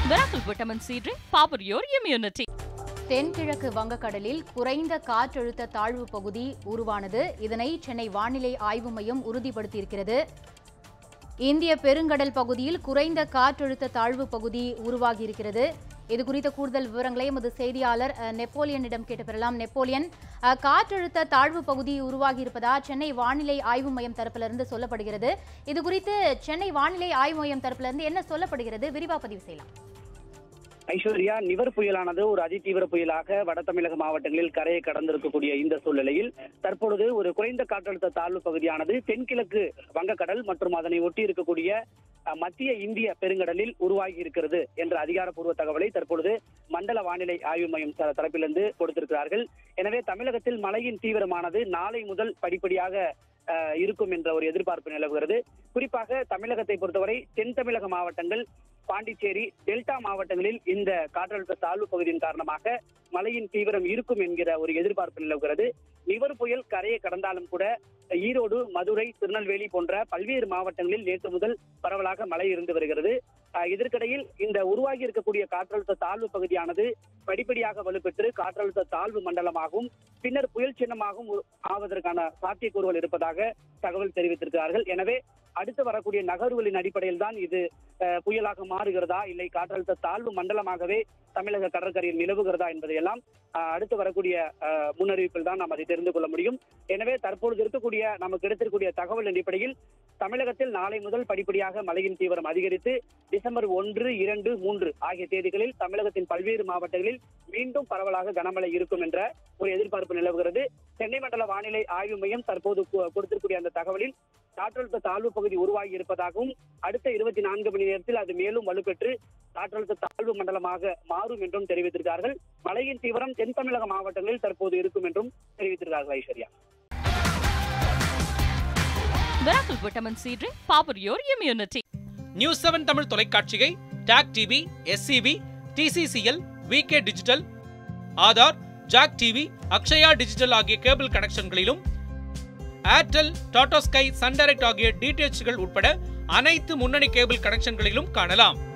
Miracle Vitamin C Drink, power your immunity. தென்கிழக்கு வங்கக்கடலில் குறைந்த காற்றழுத்த தாழ்வு பகுதி உருவானது இதனை சென்னை வானிலை ஆய்வு மையம் உறுதிப்படுத்தியிருக்கிறது இந்திய பெருங்கடல் பகுதியில் குறைந்த காற்றழுத்த தாழ்வு பகுதி உருவாகியிருக்கிறது இது குறித்த கூடுதல் விவரங்களை எமது செய்தியாளர் அஹ், நெப்போலியனிடம் கேட்டு பெறலாம் நெப்போலியன் அஹ், காற்றழுத்த தாழ்வு பகுதி உருவாகி இருப்பதா சென்னை வானிலை ஆய்வு மையம் தரப்பிலிருந்து சொல்லப்படுகிறது இது குறித்து சென்னை வானிலை ஆய்வு மையம் தரப்பிலிருந்து என்ன சொல்லப்படுகிறது விரிவா பதிவு செய்யலாம் ஐஸ்வர்யா நிவர் புயலானது ஒரு அதிதீவிர புயலாக வட தமிழக மாவட்டங்களில் கரையை கடந்திருக்கக்கூடிய இந்த சூழ்நிலையில் தற்பொழுது ஒரு குறைந்த காற்றழுத்த தாழ்வு பகுதியானது தென்கிழக்கு வங்கக்கடல் மற்றும் அதனை ஒட்டி இருக்கக்கூடிய அஹ், மத்திய இந்திய பெருங்கடலில் உருவாகி இருக்கிறது என்ற அதிகாரப்பூர்வ தகவலை தற்பொழுது மண்டல வானிலை ஆய்வு மையம் த- தரப்பிலிருந்து கொடுத்திருக்கிறார்கள் எனவே தமிழகத்தில் மழையின் தீவிரமானது நாளை முதல் படிப்படியாக அஹ், இருக்கும் என்ற ஒரு எதிர்பார்ப்பு நிலவுகிறது குறிப்பாக தமிழகத்தை பொறுத்தவரை தென் தமிழக மாவட்டங்கள் பாண்டிச்சேரி டெல்டா மாவட்டங்களில் இந்த காற்றழுத்த தாழ்வு பகுதியின் காரணமாக மழையின் தீவிரம் இருக்கும் என்கிற ஒரு எதிர்பார்ப்பு நிலவுகிறது நிவர் புயல் கரையை கடந்தாலும் கூட ஈரோடு மதுரை திருநெல்வேலி போன்ற பல்வேறு மாவட்டங்களில் நேற்று முதல் பரவலாக மழை இருந்து வருகிறது அஹ், இதற்கிடையில் இந்த உருவாகி இருக்கக்கூடிய காற்றழுத்த தாழ்வு பகுதியானது படிப்படியாக வலுப்பெற்று காற்றழுத்த தாழ்வு மண்டலமாகவும் பின்னர் புயல் சின்னமாகவும் உரு- ஆவதற்கான சாத்தியக்கூறுகள் இருப்பதாக தகவல் தெரிவித்திருக்கிறார்கள் எனவே அடுத்து வரக்கூடிய நகர்வுகளின் அடிப்படையில் தான் இது அஹ், புயலாக மாறுகிறதா இல்லை காற்றழுத்த தாழ்வு மண்டலமாகவே தமிழக கடற்கரையில் நிலவுகிறதா என்பதையெல்லாம் அஹ், அடுத்து வரக்கூடிய அஹ், முன்னறிவிப்பில் தான் நாம் அதை தெரிந்து கொள்ள முடியும் எனவே தற்பொழுது இருக்கக்கூடிய நமக்கு கிடைத்திருக்கக்கூடிய தகவல் அடிப்படையில் தமிழகத்தில் நாளை முதல் படிப்படியாக மழையின் தீவிரம் அதிகரித்து டிசம்பர் ஒன்று இரண்டு மூன்று ஆகிய தேதிகளில் தமிழகத்தின் பல்வேறு மாவட்டங்களில் மீண்டும் பரவலாக கனமழை இருக்கும் என்ற ஒரு எதிர்பார்ப்பு நிலவுகிறது சென்னை மண்டல வானிலை ஆய்வு மையம் தற்போது கு- கொடுத்திருக்கூடிய அந்த தகவலில் காற்றழுத்த தாழ்வு பகுதி உருவாகி இருப்பதாகவும் அடுத்த இருபத்தி நான்கு மணி நேரத்தில் அது மேலும் வலுப்பெற்று காற்றழுத்த தாழ்வு மண்டலமாக மாறும் என்றும் தெரிவித்திருக்கிறார்கள் மழையின் தீவிரம் தென் தமிழக மாவட்டங்களில் தற்போது இருக்கும் என்றும் தெரிவித்திருக்கிறார்கள் Aishwarya Miracle Vitamin C Drink, power your immunity. News seven Tamil தொலைக்காட்சியை TAC TV SCB TCCL VK digital ஆதார் ஜாக் டிவி அக்ஷயா டிஜிட்டல் ஆகிய கேபிள் கனெக்ஷன்களிலும் Airtel Tata Sky Sun Direct ஆகிய டிடிஎச்கள் உட்பட அனைத்து முன்னணி கேபிள் கனெக்ஷன்களிலும் காணலாம்